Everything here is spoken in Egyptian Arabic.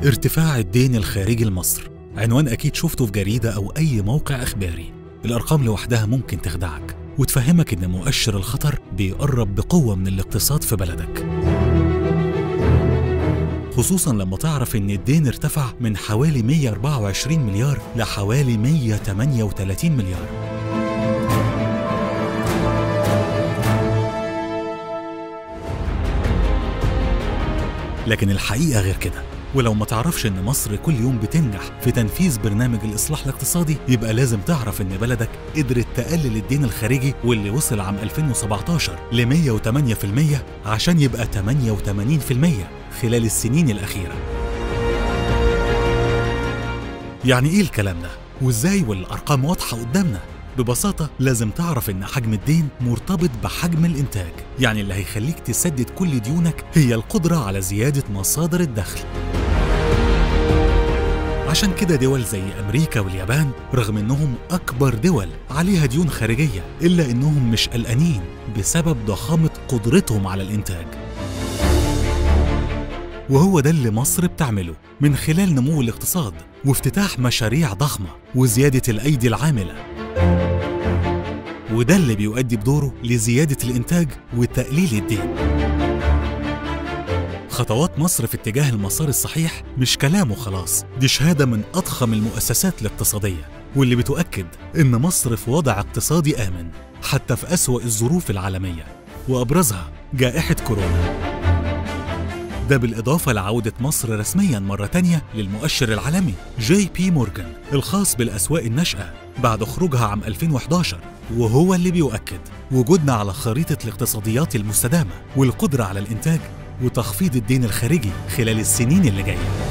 ارتفاع الدين الخارجي لمصر عنوان أكيد شفته في جريدة أو أي موقع إخباري الأرقام لوحدها ممكن تخدعك وتفهمك إن مؤشر الخطر بيقرب بقوة من الاقتصاد في بلدك خصوصا لما تعرف إن الدين ارتفع من حوالي 124 مليار لحوالي 138 مليار لكن الحقيقة غير كده ولو ما تعرفش ان مصر كل يوم بتنجح في تنفيذ برنامج الاصلاح الاقتصادي يبقى لازم تعرف ان بلدك قدرت تقلل الدين الخارجي واللي وصل عام 2017 ل 108% عشان يبقى 88% خلال السنين الاخيره. يعني ايه الكلام ده؟ وازاي والارقام واضحه قدامنا؟ ببساطة لازم تعرف إن حجم الدين مرتبط بحجم الإنتاج، يعني اللي هيخليك تسدد كل ديونك هي القدرة على زيادة مصادر الدخل. عشان كده دول زي أمريكا واليابان رغم إنهم أكبر دول عليها ديون خارجية إلا إنهم مش قلقانين بسبب ضخامة قدرتهم على الإنتاج. وهو ده اللي مصر بتعمله من خلال نمو الاقتصاد وافتتاح مشاريع ضخمة وزيادة الأيدي العاملة وده اللي بيؤدي بدوره لزيادة الإنتاج وتقليل الدين خطوات مصر في اتجاه المسار الصحيح مش كلام وخلاص دي شهادة من أضخم المؤسسات الاقتصادية واللي بتؤكد إن مصر في وضع اقتصادي آمن حتى في أسوأ الظروف العالمية وأبرزها جائحة كورونا ده بالإضافة لعودة مصر رسميا مرة تانية للمؤشر العالمي جي بي مورجان الخاص بالأسواق الناشئة بعد خروجها عام 2011 وهو اللي بيؤكد وجودنا على خريطة الاقتصاديات المستدامة والقدرة على الإنتاج وتخفيض الدين الخارجي خلال السنين اللي جايه